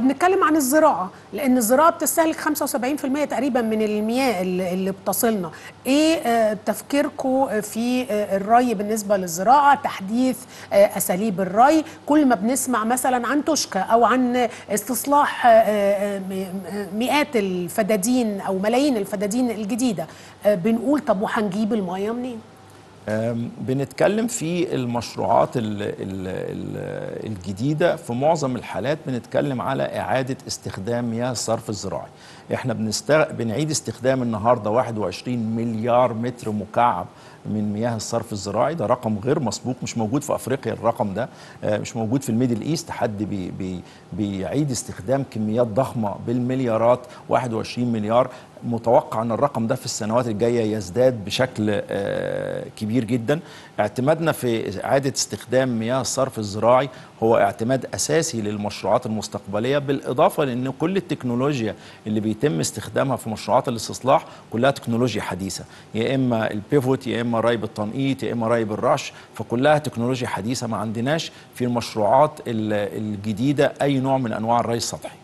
بنتكلم عن الزراعه لان الزراعه بتستهلك 75% تقريبا من المياه اللي اللي بتصلنا ايه آه، تفكيركم في آه، الري بالنسبه للزراعه تحديث آه، اساليب الري كل ما بنسمع مثلا عن تشكى او عن استصلاح آه، آه، م- م- مئات الفدادين او ملايين الفدادين الجديده آه، بنقول طب وهنجيب الميه منين أم، بنتكلم في المشروعات ال ال ال الجديدة في معظم الحالات بنتكلم على إعادة استخدام مياه الصرف الزراعي احنا بنستغ... بنعيد استخدام النهاردة 21 مليار متر مكعب من مياه الصرف الزراعي ده رقم غير مسبوق مش موجود في افريقيا الرقم ده آه، مش موجود في الميدل ايست حد بي بي بيعيد استخدام كميات ضخمه بالمليارات 21 مليار متوقع ان الرقم ده في السنوات الجايه يزداد بشكل آه، كبير جدا اعتمادنا في اعاده استخدام مياه الصرف الزراعي هو اعتماد اساسي للمشروعات المستقبليه بالاضافه لان كل التكنولوجيا اللي بيتم استخدامها في مشروعات الاستصلاح كلها تكنولوجيا حديثه يا اما البيفوت يا اما ري بالتنقيط يا اما ري بالرش فكلها تكنولوجيا حديثه ما عندناش في المشروعات ال- الجديده اي نوع من انواع الري السطحي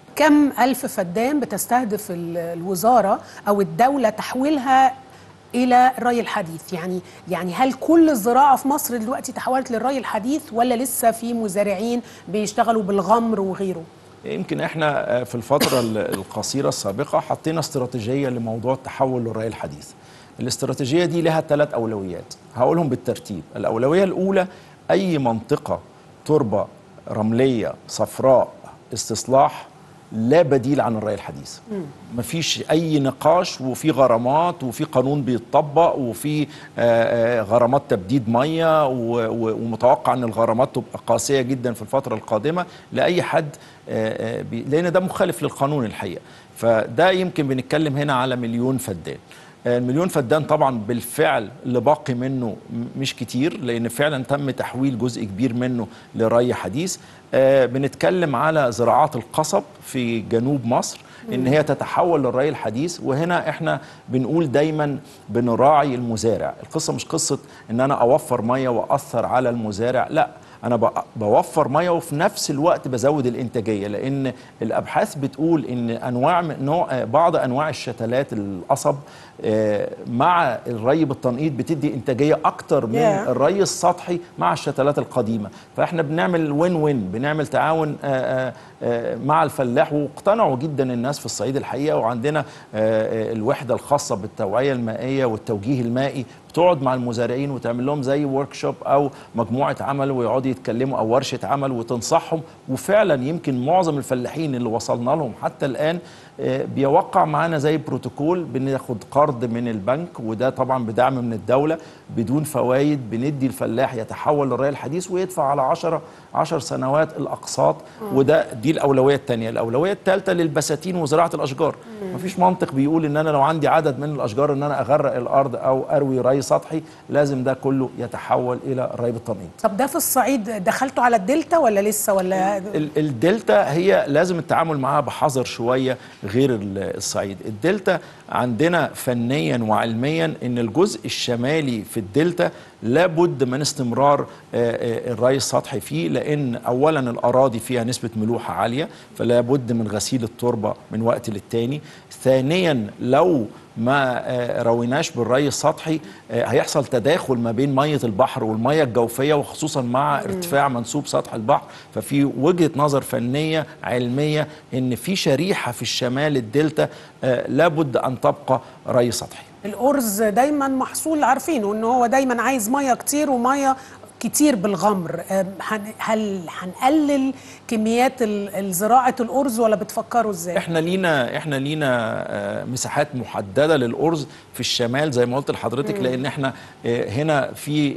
كم ألف فدان بتستهدف ال- الوزارة أو الدولة تحويلها إلى الري الحديث يعني يعني هل كل الزراعة في مصر دلوقتي تحولت للري الحديث ولا لسه في مزارعين بيشتغلوا بالغمر وغيره يمكن احنا آه، في الفترة ال- القصيرة السابقة حطينا استراتيجية لموضوع التحول للري الحديث. الاستراتيجية دي لها ثلاث أولويات، هقولهم بالترتيب، الأولوية الأولى أي منطقة تربة رملية صفراء استصلاح لا بديل عن الري الحديث مفيش اي نقاش وفي غرامات وفي قانون بيتطبق وفي آه، آه، غرامات تبديد ميه و- و- ومتوقع ان الغرامات تبقى قاسيه جدا في الفتره القادمه لاي حد آه، آه، بي- لان ده مخالف للقانون الحقيقه فده يمكن بنتكلم هنا على مليون فدان آه، المليون فدان طبعا بالفعل اللي باقي منه م- مش كتير لان فعلا تم تحويل جزء كبير منه لري حديث آه، بنتكلم على زراعات القصب في جنوب مصر ان هي تتحول للري الحديث وهنا احنا بنقول دايما بنراعي المزارع القصه مش قصه ان انا اوفر ميه واثر على المزارع لا انا ب- بوفر ميه وفي نفس الوقت بزود الانتاجيه لان الابحاث بتقول ان انواع من نوع بعض انواع الشتلات القصب آه، مع الري بالتنقيط بتدي انتاجيه اكتر من Yeah. الري السطحي مع الشتلات القديمه فاحنا بنعمل وين وين بنعمل تعاون آه، آه، آه، مع الفلاح واقتنعوا جدا الناس في الصعيد الحقيقه وعندنا آه، آه، الوحده الخاصه بالتوعيه المائيه والتوجيه المائي بتقعد مع المزارعين وتعمل لهم زي ورك شوب او مجموعه عمل ويقعدوا يتكلموا او ورشه عمل وتنصحهم وفعلا يمكن معظم الفلاحين اللي وصلنا لهم حتى الان آه، بيوقع معانا زي بروتوكول بناخد قرض من البنك وده طبعا بدعم من الدوله بدون فوائد بندي الفلاح يتحول للري الحديث ويدفع على 10 10 سنوات الاقساط وده دي الاولويه الثانيه الاولويه الثالثه للبساتين وزراعه الاشجار مفيش منطق بيقول ان انا لو عندي عدد من الاشجار ان انا اغرق الارض او اروي ري سطحي لازم ده كله يتحول الى الري بالتنقيط طب ده في الصعيد دخلتوا على الدلتا ولا لسه ولا ال- الدلتا هي لازم التعامل معاها بحذر شويه غير ال- الصعيد الدلتا عندنا فنيا وعلميا ان الجزء الشمالي في الدلتا لابد من استمرار آه، آه، الري السطحي فيه لان اولا الاراضي فيها نسبه ملوحه عاليه فلا بد من غسيل التربه من وقت للتاني ثانيا لو ما آه، رويناش بالري السطحي آه، هيحصل تداخل ما بين ميه البحر والميه الجوفيه وخصوصا مع ارتفاع منسوب سطح البحر ففي وجهه نظر فنيه علميه ان في شريحه في الشمال الدلتا آه، لابد ان تبقى ري سطحي الأرز دايما محصول عارفينه ان هو دايما عايز ميه كتير وميه كتير بالغمر أم، هن- هل هنقلل كميات ال- الزراعة الأرز ولا بتفكروا ازاي؟ احنا لينا احنا لينا آه، مساحات محدده للارز في الشمال زي ما قلت لحضرتك لان احنا آه، هنا في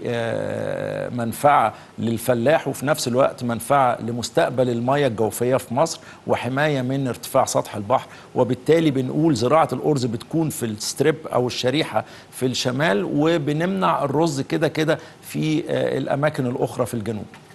آه، منفعه للفلاح وفي نفس الوقت منفعه لمستقبل المياه الجوفيه في مصر وحمايه من ارتفاع سطح البحر وبالتالي بنقول زراعه الارز بتكون في الستريب او الشريحه في الشمال وبنمنع الرز كده كده في آه، الاماكن الاخرى في الجنوب